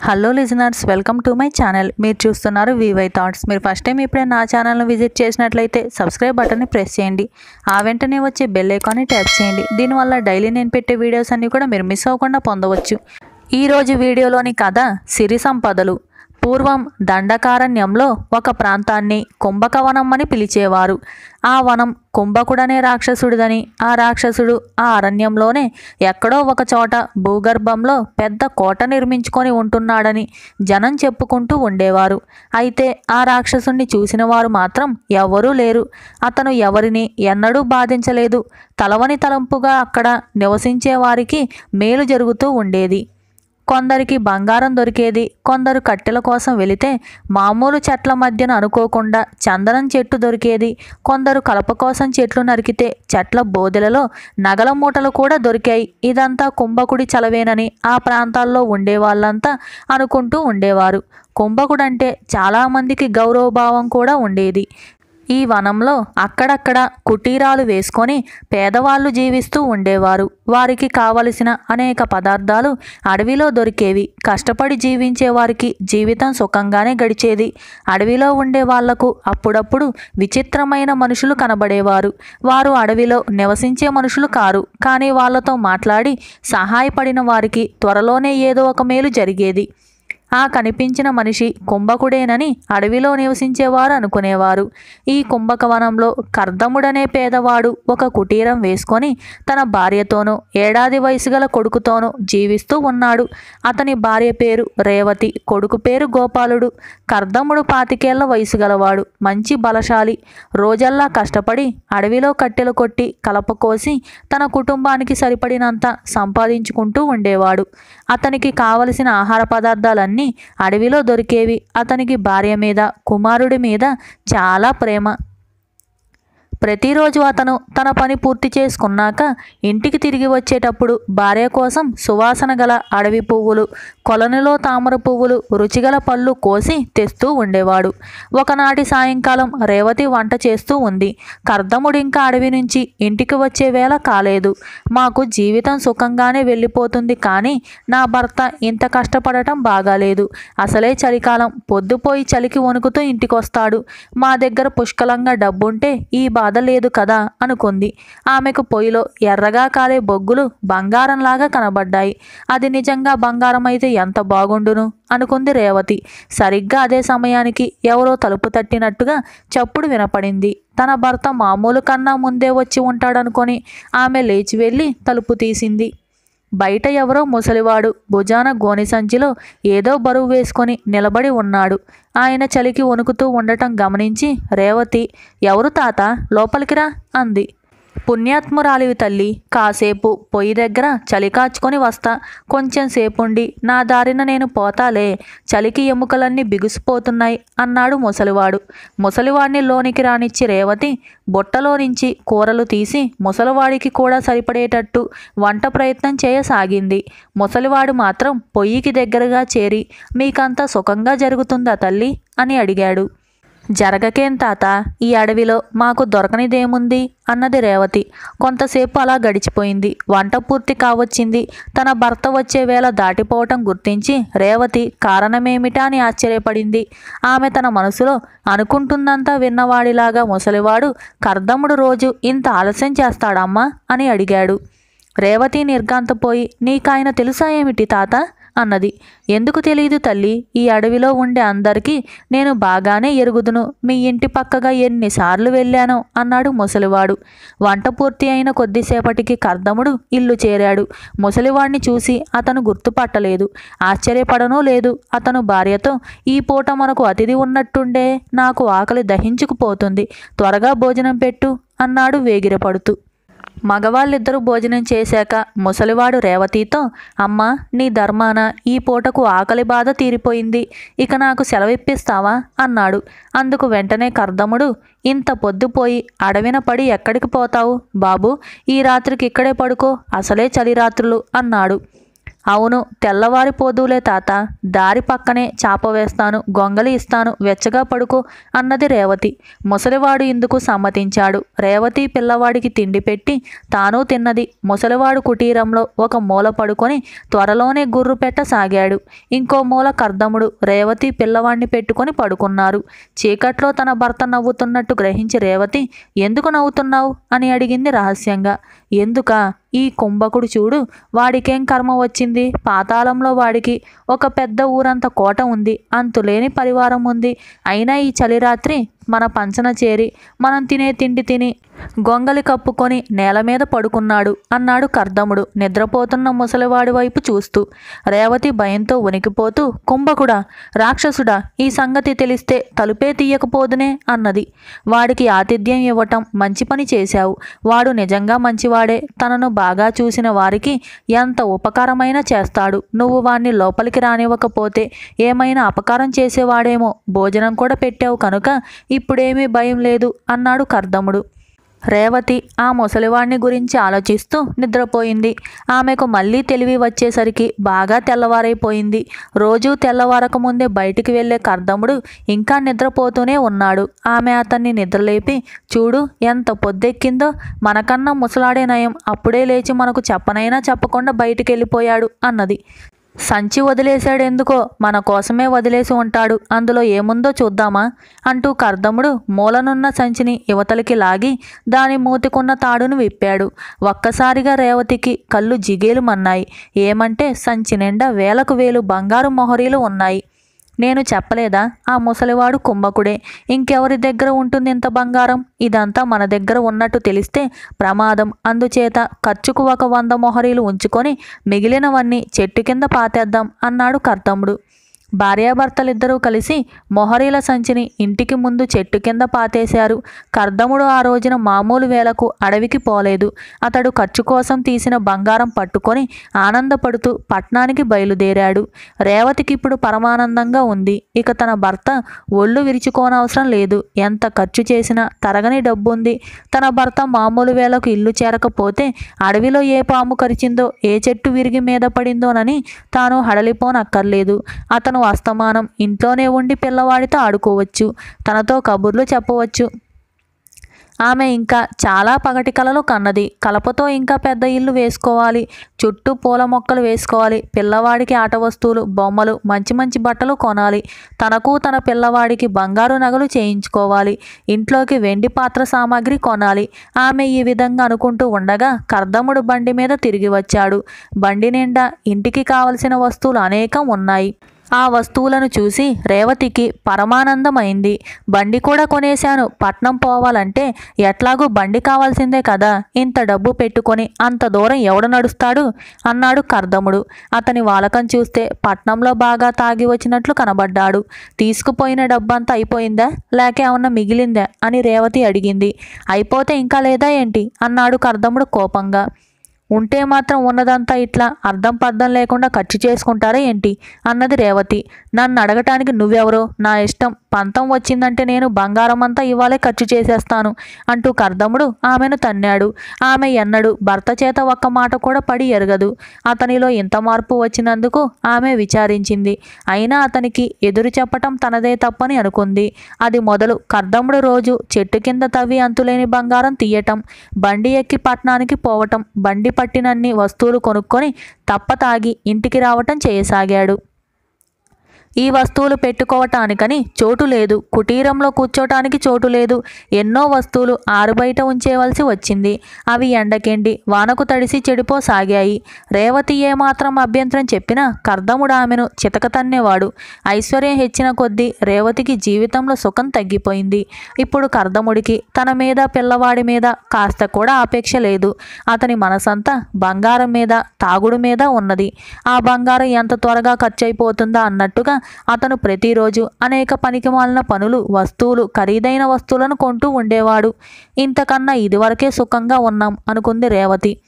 hello listeners welcome to my channel మీరు చూస్తున్నారు VY thoughts మీరు ఫస్ట్ టైం ఇప్పుడే నా ఛానల్ను విజిట్ చేసినట్లయితే సబ్స్క్రైబ్ బటన్ని ప్రెస్ చేయండి ఆ వెంటనే వచ్చే బెల్ ఐకాన్ని ట్యాప్ చేయండి దీనివల్ల డైలీ నేను పెట్టే వీడియోస్ అన్నీ కూడా మీరు మిస్ అవ్వకుండా పొందవచ్చు ఈరోజు వీడియోలోని కథ సిరి సంపదలు పూర్వం దండకారణ్యంలో ఒక ప్రాంతాన్ని కుంభకవనం అని పిలిచేవారు ఆ వనం కుంభకుడనే రాక్షసుడిదని ఆ రాక్షసుడు ఆ అరణ్యంలోనే ఎక్కడో ఒక చోట భూగర్భంలో పెద్ద కోట నిర్మించుకొని ఉంటున్నాడని జనం చెప్పుకుంటూ ఉండేవారు అయితే ఆ రాక్షసుణ్ణి చూసిన వారు మాత్రం ఎవ్వరూ లేరు అతను ఎవరిని ఎన్నడూ బాధించలేదు తలవని తలంపుగా అక్కడ నివసించే వారికి మేలు జరుగుతూ ఉండేది కొందరికి బంగారం దొరికేది కొందరు కట్టెల కోసం వెళితే మామూలు చెట్ల మధ్యన అనుకోకుండా చందనం చెట్టు దొరికేది కొందరు కలప కోసం చెట్లు నరికితే చెట్ల బోదెలలో నగల మూటలు కూడా దొరికాయి ఇదంతా కుంభకుడి చలవేనని ఆ ప్రాంతాల్లో ఉండే వాళ్ళంతా అనుకుంటూ ఉండేవారు కుంభకుడంటే చాలామందికి గౌరవభావం కూడా ఉండేది ఈ వనంలో అక్కడక్కడ కుటీరాలు వేసుకొని పేదవాళ్ళు జీవిస్తూ ఉండేవారు వారికి కావలసిన అనేక పదార్థాలు అడవిలో దొరికేవి కష్టపడి జీవించే వారికి జీవితం సుఖంగానే గడిచేది అడవిలో ఉండే వాళ్లకు అప్పుడప్పుడు విచిత్రమైన మనుషులు కనబడేవారు వారు అడవిలో నివసించే మనుషులు కారు కానీ వాళ్ళతో మాట్లాడి సహాయపడిన వారికి త్వరలోనే ఏదో ఒక మేలు జరిగేది ఆ కనిపించిన మనిషి కుంభకుడేనని అడవిలో నివసించేవారు అనుకునేవారు ఈ కుంభకవనంలో కర్దముడనే పేదవాడు ఒక కుటీరం వేసుకొని తన భార్యతోనూ ఏడాది వయసు గల కొడుకుతోనూ జీవిస్తూ ఉన్నాడు అతని భార్య పేరు రేవతి కొడుకు పేరు గోపాలుడు కర్దముడు పాతికేళ్ల వయసు గలవాడు మంచి బలశాలి రోజల్లా కష్టపడి అడవిలో కట్టెలు కొట్టి కలప కోసి తన కుటుంబానికి సరిపడినంత సంపాదించుకుంటూ ఉండేవాడు అతనికి కావలసిన ఆహార పదార్థాలన్నీ అడవిలో దొరికేవి అతనికి భార్య మీద కుమారుడి మీద చాలా ప్రేమ ప్రతిరోజు అతను తన పని పూర్తి చేసుకున్నాక ఇంటికి తిరిగి వచ్చేటప్పుడు భార్య కోసం సువాసన గల అడవి పువ్వులు కొలనులో తామర పువ్వులు రుచిగల పళ్ళు కోసి తెస్తూ ఉండేవాడు ఒకనాటి సాయంకాలం రేవతి వంట చేస్తూ ఉంది కర్దముడు ఇంకా అడవి నుంచి ఇంటికి వచ్చే వేళ కాలేదు మాకు జీవితం సుఖంగానే వెళ్ళిపోతుంది కానీ నా భర్త ఇంత కష్టపడటం బాగాలేదు అసలే చలికాలం పొద్దుపోయి చలికి వణుకుతూ ఇంటికొస్తాడు మా దగ్గర పుష్కలంగా డబ్బుంటే ఈ బాధ లేదు కదా అనుకుంది ఆమెకు పొయ్యిలో ఎర్రగా కాలే బొగ్గులు బంగారంలాగా కనబడ్డాయి అది నిజంగా బంగారం అయితే ఎంత బాగుండును అనుకుంది రేవతి సరిగ్గా అదే సమయానికి ఎవరో తలుపు తట్టినట్టుగా చప్పుడు వినపడింది తన భర్త మామూలు కన్నా ముందే వచ్చి ఉంటాడనుకొని ఆమె లేచి వెళ్ళి తలుపు తీసింది బయట ఎవరో ముసలివాడు భుజాన గోని సంచిలో ఏదో బరువు వేసుకొని నిలబడి ఉన్నాడు ఆయన చలికి వణుకుతూ ఉండటం గమనించి రేవతి ఎవరు తాత లోపలికి రా అంది పుణ్యాత్మురాలివి తల్లి కాసేపు పొయ్యి దగ్గర చలి కాచుకొని వస్తా కొంచెం సేపుండి నా దారిన నేను పోతాలే చలికి ఎముకలన్నీ బిగుసిపోతున్నాయి అన్నాడు ముసలివాడు ముసలివాడిని లోనికి రానిచ్చి రేవతి బుట్టలో నుంచి కూరలు తీసి ముసలివాడికి కూడా సరిపడేటట్టు వంట ప్రయత్నం చేయసాగింది ముసలివాడు మాత్రం పొయ్యికి దగ్గరగా చేరి మీకంతా సుఖంగా జరుగుతుందా తల్లి అని అడిగాడు జరగకేం తాత ఈ అడవిలో మాకు దొరకనిదేముంది అన్నది రేవతి కొంతసేపు అలా గడిచిపోయింది వంట పూర్తి కావచ్చింది తన భర్త వచ్చే వేళ దాటిపోవటం గుర్తించి రేవతి కారణమేమిటా అని ఆశ్చర్యపడింది ఆమె తన మనసులో అనుకుంటుందంతా విన్నవాడిలాగా ముసలివాడు కర్దముడు రోజు ఇంత ఆలస్యం చేస్తాడమ్మా అని అడిగాడు రేవతి నిర్గాంతపోయి నీకాయన తెలుసా ఏమిటి తాత అన్నది ఎందుకు తెలియదు తల్లి ఈ అడవిలో ఉండే అందరికీ నేను బాగానే ఎరుగుదును మీ ఇంటి పక్కగా ఎన్నిసార్లు వెళ్ళానో అన్నాడు ముసలివాడు వంట పూర్తి అయిన కొద్దిసేపటికి కర్దముడు ఇల్లు చేరాడు ముసలివాడిని చూసి అతను గుర్తుపట్టలేదు ఆశ్చర్యపడనూ లేదు అతను భార్యతో ఈ పూట మనకు అతిథి ఉన్నట్టుండే నాకు ఆకలి దహించుకుపోతుంది త్వరగా భోజనం పెట్టు అన్నాడు వేగిరపడుతూ మగవాళ్ళిద్దరూ భోజనం చేశాక ముసలివాడు రేవతితో అమ్మా నీ ధర్మాన ఈ పూటకు ఆకలి బాధ తీరిపోయింది ఇక నాకు సెలవిప్పిస్తావా అన్నాడు అందుకు వెంటనే కర్దముడు ఇంత పొద్దుపోయి అడవిన పడి ఎక్కడికి పోతావు బాబు ఈ రాత్రికి ఇక్కడే పడుకో అసలే చలి రాత్రులు అన్నాడు అవును తెల్లవారిపోదులే తాత దారి పక్కనే చాప వేస్తాను గొంగలి ఇస్తాను వెచ్చగా పడుకో అన్నది రేవతి ముసలివాడు ఇందుకు సమ్మతించాడు రేవతి పిల్లవాడికి తిండి పెట్టి తాను తిన్నది ముసలివాడు కుటీరంలో ఒక మూల పడుకొని త్వరలోనే గుర్రు పెట్టసాగాడు ఇంకో మూల కర్దముడు రేవతి పిల్లవాడిని పెట్టుకొని పడుకున్నారు చీకట్లో తన భర్త నవ్వుతున్నట్టు గ్రహించి రేవతి ఎందుకు నవ్వుతున్నావు అని అడిగింది రహస్యంగా ఎందుకా ఈ కుంభకుడు చూడు వాడికేం కర్మ వచ్చింది పాతాళంలో వాడికి ఒక పెద్ద ఊరంత కోట ఉంది అంతులేని పరివారం ఉంది అయినా ఈ చలిరాత్రి మన పంచన చేరి మనం తినే తిండి తిని గొంగలి కప్పుకొని నేల మీద పడుకున్నాడు అన్నాడు కర్దముడు నిద్రపోతున్న ముసలివాడి వైపు చూస్తూ రేవతి భయంతో వణికిపోతూ కుంభకుడా రాక్షసుడా ఈ సంగతి తెలిస్తే తలుపే తీయకపోదునే అన్నది వాడికి ఆతిథ్యం ఇవ్వటం మంచి పని చేశావు వాడు నిజంగా మంచివాడే తనను బాగా చూసిన వారికి ఎంత ఉపకారమైనా చేస్తాడు నువ్వు వాణ్ణి లోపలికి రానివ్వకపోతే ఏమైనా అపకారం చేసేవాడేమో భోజనం కూడా పెట్టావు కనుక ఇప్పుడేమీ భయం లేదు అన్నాడు కర్దముడు రేవతి ఆ ముసలివాణ్ణి గురించి ఆలోచిస్తూ నిద్రపోయింది ఆమెకు మళ్ళీ తెలివి వచ్చేసరికి బాగా తెల్లవారైపోయింది రోజూ తెల్లవారక ముందే బయటికి వెళ్ళే కర్దముడు ఇంకా నిద్రపోతూనే ఉన్నాడు ఆమె అతన్ని నిద్రలేపి చూడు ఎంత పొద్దెక్కిందో మనకన్నా ముసలాడే నయం అప్పుడే లేచి మనకు చెప్పనైనా చెప్పకుండా బయటికి వెళ్ళిపోయాడు అన్నది సంచి వదిలేశాడెందుకో మన కోసమే వదిలేసి ఉంటాడు అందులో ఏముందో చూద్దామా అంటూ కర్దముడు మూలనున్న సంచిని యువతలకి లాగి దాని మూతికున్న తాడును విప్పాడు ఒక్కసారిగా రేవతికి కళ్ళు జిగేలుమన్నాయి ఏమంటే సంచి నిండా వేలకు వేలు బంగారు మొహరీలు ఉన్నాయి నేను చెప్పలేదా ఆ ముసలివాడు కుంభకుడే ఇంకెవరి దగ్గర ఉంటుంది ఇంత బంగారం ఇదంతా మన దగ్గర ఉన్నట్టు తెలిస్తే ప్రమాదం అందుచేత ఖర్చుకు ఒక వంద మొహరీలు ఉంచుకొని మిగిలినవన్నీ చెట్టు కింద పాతేద్దాం అన్నాడు కర్తముడు భార్యాభర్తలిద్దరూ కలిసి మొహరీల సంచిని ఇంటికి ముందు చెట్టు కింద పాతేశారు కర్దముడు ఆ రోజున మామూలు వేలకు అడవికి పోలేదు అతడు ఖర్చు కోసం తీసిన బంగారం పట్టుకొని ఆనందపడుతూ పట్నానికి బయలుదేరాడు రేవతికి ఇప్పుడు పరమానందంగా ఉంది ఇక తన భర్త ఒళ్ళు విరుచుకోనవసరం లేదు ఎంత ఖర్చు చేసినా తరగని డబ్బుంది తన భర్త మామూలు వేలకు ఇల్లు చేరకపోతే అడవిలో ఏ పాము కరిచిందో ఏ చెట్టు విరిగి మీద పడిందోనని తాను హడలిపోనక్కర్లేదు అతను అస్తమానం ఇంట్లోనే ఉండి పిల్లవాడితో ఆడుకోవచ్చు తనతో కబుర్లు చెప్పవచ్చు ఆమె ఇంకా చాలా పగటి కలలు కన్నది కలపతో ఇంకా పెద్ద ఇల్లు వేసుకోవాలి చుట్టూ పూల మొక్కలు వేసుకోవాలి పిల్లవాడికి ఆట వస్తువులు బొమ్మలు మంచి మంచి బట్టలు కొనాలి తనకు తన పిల్లవాడికి బంగారు నగలు చేయించుకోవాలి ఇంట్లోకి వెండి పాత్ర సామాగ్రి కొనాలి ఆమె ఈ విధంగా అనుకుంటూ ఉండగా కర్దముడు బండి మీద తిరిగి వచ్చాడు బండి నిండా ఇంటికి కావలసిన వస్తువులు అనేకం ఉన్నాయి ఆ వస్తువులను చూసి రేవతికి పరమానందమైంది బండి కూడా కొనేశాను పట్నం పోవాలంటే ఎట్లాగూ బండి కావాల్సిందే కదా ఇంత డబ్బు పెట్టుకొని అంత దూరం ఎవడు నడుస్తాడు అన్నాడు కర్దముడు అతని వాలకం చూస్తే పట్నంలో బాగా తాగి వచ్చినట్లు కనబడ్డాడు తీసుకుపోయిన డబ్బంతా అయిపోయిందా లేక ఏమన్నా మిగిలిందా అని రేవతి అడిగింది అయిపోతే ఇంకా లేదా ఏంటి అన్నాడు కర్దముడు కోపంగా ఉంటే మాత్రం ఉన్నదంతా ఇట్లా అర్థం పర్థం లేకుండా ఖర్చు చేసుకుంటారా ఏంటి అన్నది రేవతి నన్ను అడగటానికి నువ్వెవరో నా ఇష్టం పంతం వచ్చిందంటే నేను బంగారం అంతా ఇవాళే ఖర్చు చేసేస్తాను అంటూ కర్దముడు ఆమెను తన్నాడు ఆమె ఎన్నడు భర్త చేత ఒక్క మాట కూడా పడి ఎరగదు అతనిలో ఇంత మార్పు వచ్చినందుకు ఆమె విచారించింది అయినా అతనికి ఎదురు చెప్పటం తనదే తప్పని అనుకుంది అది మొదలు కర్దముడు రోజు చెట్టు కింద తవ్వి అంతులేని బంగారం తీయటం బండి ఎక్కి పట్నానికి పోవటం బండి పట్టినన్ని వస్తువులు కొనుక్కొని తప్ప తాగి ఇంటికి రావటం చేయసాగాడు ఈ వస్తువులు పెట్టుకోవటానికని చోటు లేదు కుటీరంలో కూర్చోటానికి చోటు లేదు ఎన్నో వస్తువులు ఆరుబయట ఉంచేవలసి వచ్చింది అవి ఎండకెండి వానకు తడిసి చెడిపోసాగాయి రేవతి ఏమాత్రం అభ్యంతరం చెప్పినా కర్దముడు ఆమెను చితకతన్నేవాడు ఐశ్వర్యం హెచ్చిన కొద్దీ రేవతికి జీవితంలో సుఖం తగ్గిపోయింది ఇప్పుడు కర్దముడికి తన మీద పిల్లవాడి మీద కాస్త కూడా ఆపేక్ష లేదు అతని మనసంతా బంగారం మీద తాగుడు మీద ఉన్నది ఆ బంగారం ఎంత త్వరగా ఖర్చు అయిపోతుందా అన్నట్టుగా అతను ప్రతిరోజు అనేక పనికిమాలిన పనులు వస్తువులు ఖరీదైన వస్తువులను కొంటూ ఉండేవాడు ఇంతకన్నా ఇదివరకే సుఖంగా ఉన్నాం అనుకుంది రేవతి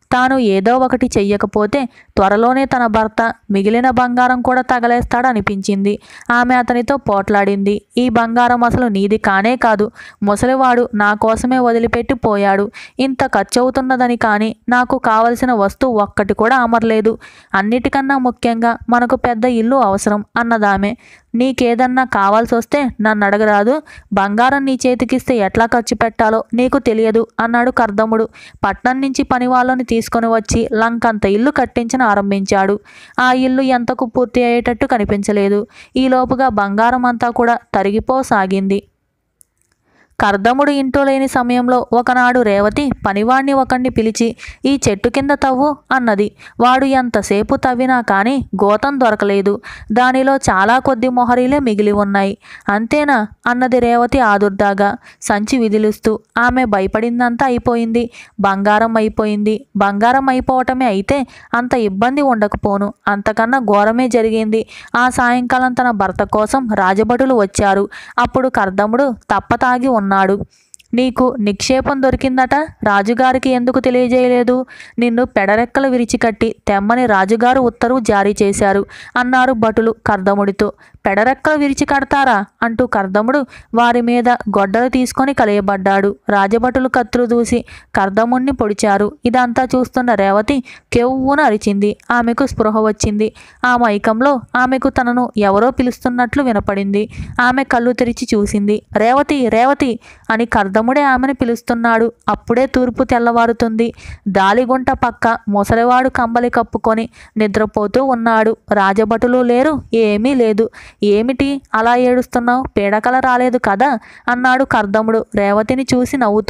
తాను ఏదో ఒకటి చెయ్యకపోతే త్వరలోనే తన భర్త మిగిలిన బంగారం కూడా తగలేస్తాడు అనిపించింది ఆమె అతనితో పోట్లాడింది ఈ బంగారం అసలు నీది కానే కాదు ముసలివాడు నా కోసమే వదిలిపెట్టి పోయాడు ఇంత ఖర్చు అవుతున్నదని కానీ నాకు కావలసిన వస్తువు ఒక్కటి కూడా అమరలేదు అన్నిటికన్నా ముఖ్యంగా మనకు పెద్ద ఇల్లు అవసరం అన్నదామె నీకేదన్నా కావాల్సి వస్తే నన్ను అడగరాదు బంగారం నీ చేతికిస్తే ఎట్లా ఖర్చు పెట్టాలో నీకు తెలియదు అన్నాడు కర్దముడు పట్నం నుంచి పని వాళ్ళని తీసుకొని వచ్చి లంకంత ఇల్లు కట్టించిన ఆరంభించాడు ఆ ఇల్లు ఎంతకు పూర్తి అయ్యేటట్టు కనిపించలేదు ఈలోపుగా బంగారం అంతా కూడా తరిగిపోసాగింది కర్దముడు ఇంట్లో లేని సమయంలో ఒకనాడు రేవతి పనివాణ్ణి ఒకణ్ణి పిలిచి ఈ చెట్టు కింద తవ్వు అన్నది వాడు ఎంతసేపు తవ్వినా కానీ గోతం దొరకలేదు దానిలో చాలా కొద్ది మొహరీలే మిగిలి ఉన్నాయి అంతేనా అన్నది రేవతి ఆదుర్దాగా సంచి విదిలిస్తూ ఆమె భయపడిందంతా అయిపోయింది బంగారం అయిపోయింది బంగారం అయిపోవటమే అయితే అంత ఇబ్బంది ఉండకపోను అంతకన్నా ఘోరమే జరిగింది ఆ సాయంకాలం తన భర్త కోసం రాజభటులు వచ్చారు అప్పుడు కర్దముడు తప్పతాగి ఉన్నాడు నీకు నిక్షేపం దొరికిందట రాజుగారికి ఎందుకు తెలియజేయలేదు నిన్ను పెడరెక్కలు విరిచికట్టి తెమ్మని రాజుగారు ఉత్తర్వు జారీ చేశారు అన్నారు భటులు కర్దముడితో పెడరెక్కలు విరిచి కడతారా అంటూ కర్దముడు వారి మీద గొడ్డలు తీసుకొని కలియబడ్డాడు రాజభటులు కత్తులు దూసి కర్దముణ్ణి పొడిచారు ఇదంతా చూస్తున్న రేవతి కెవ్వున అరిచింది ఆమెకు స్పృహ వచ్చింది ఆ మైకంలో ఆమెకు తనను ఎవరో పిలుస్తున్నట్లు వినపడింది ఆమె కళ్ళు తెరిచి చూసింది రేవతి రేవతి అని కర్దముడే ఆమెను పిలుస్తున్నాడు అప్పుడే తూర్పు తెల్లవారుతుంది దాలిగుంట పక్క ముసలివాడు కంబలి కప్పుకొని నిద్రపోతూ ఉన్నాడు రాజభటులు లేరు ఏమీ లేదు ఏమిటి అలా ఏడుస్తున్నావు పీడకల రాలేదు కదా అన్నాడు కర్దముడు రేవతిని చూసి నవ్వుతూ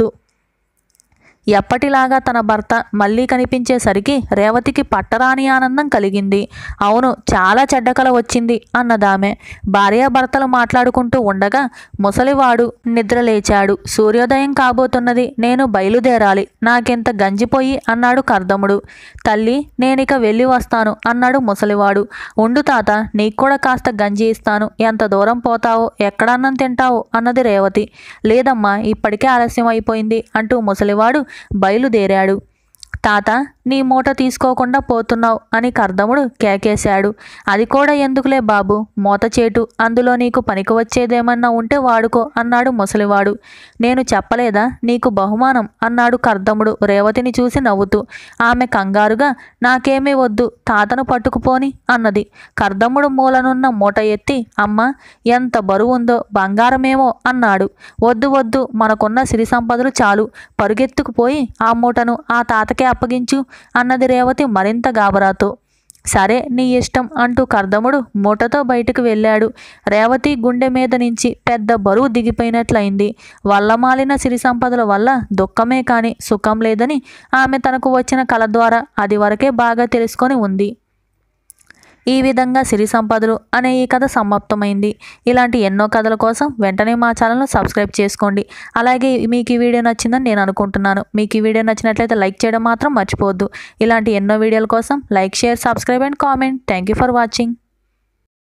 ఎప్పటిలాగా తన భర్త మళ్ళీ కనిపించేసరికి రేవతికి పట్టరాని ఆనందం కలిగింది అవును చాలా చెడ్డ కల వచ్చింది అన్నదామె భార్యాభర్తలు మాట్లాడుకుంటూ ఉండగా ముసలివాడు నిద్రలేచాడు సూర్యోదయం కాబోతున్నది నేను బయలుదేరాలి నాకెంత గంజిపోయి అన్నాడు కర్దముడు తల్లి నేనిక వెళ్ళి వస్తాను అన్నాడు ముసలివాడు ఉండు తాత నీకు కూడా కాస్త గంజి ఇస్తాను ఎంత దూరం పోతావో ఎక్కడన్నం తింటావో అన్నది రేవతి లేదమ్మా ఇప్పటికే ఆలస్యం అయిపోయింది అంటూ ముసలివాడు బయలుదేరాడు తాత నీ మూట తీసుకోకుండా పోతున్నావు అని కర్దముడు కేకేశాడు అది కూడా ఎందుకులే బాబు మూత చేటు అందులో నీకు పనికి వచ్చేదేమన్నా ఉంటే వాడుకో అన్నాడు ముసలివాడు నేను చెప్పలేదా నీకు బహుమానం అన్నాడు కర్దముడు రేవతిని చూసి నవ్వుతూ ఆమె కంగారుగా నాకేమీ వద్దు తాతను పట్టుకుపోని అన్నది కర్దముడు మూలనున్న మూట ఎత్తి అమ్మ ఎంత బరువుందో బంగారమేమో అన్నాడు వద్దు వద్దు మనకున్న సిరి సంపదలు చాలు పరుగెత్తుకుపోయి ఆ మూటను ఆ తాతకే అప్పగించు అన్నది రేవతి మరింత గాబరాతో సరే నీ ఇష్టం అంటూ కర్దముడు మూటతో బయటకు వెళ్ళాడు రేవతి గుండె మీద నుంచి పెద్ద బరువు దిగిపోయినట్లయింది వల్లమాలిన సిరి సంపదల వల్ల దుఃఖమే కాని సుఖం లేదని ఆమె తనకు వచ్చిన కళ ద్వారా అది వరకే బాగా తెలుసుకొని ఉంది ఈ విధంగా సిరి సంపదలు అనే ఈ కథ సమాప్తమైంది ఇలాంటి ఎన్నో కథల కోసం వెంటనే మా ఛానల్ను సబ్స్క్రైబ్ చేసుకోండి అలాగే మీకు ఈ వీడియో నచ్చిందని నేను అనుకుంటున్నాను మీకు ఈ వీడియో నచ్చినట్లయితే లైక్ చేయడం మాత్రం మర్చిపోవద్దు ఇలాంటి ఎన్నో వీడియోల కోసం like share subscribe and comment thank you for watching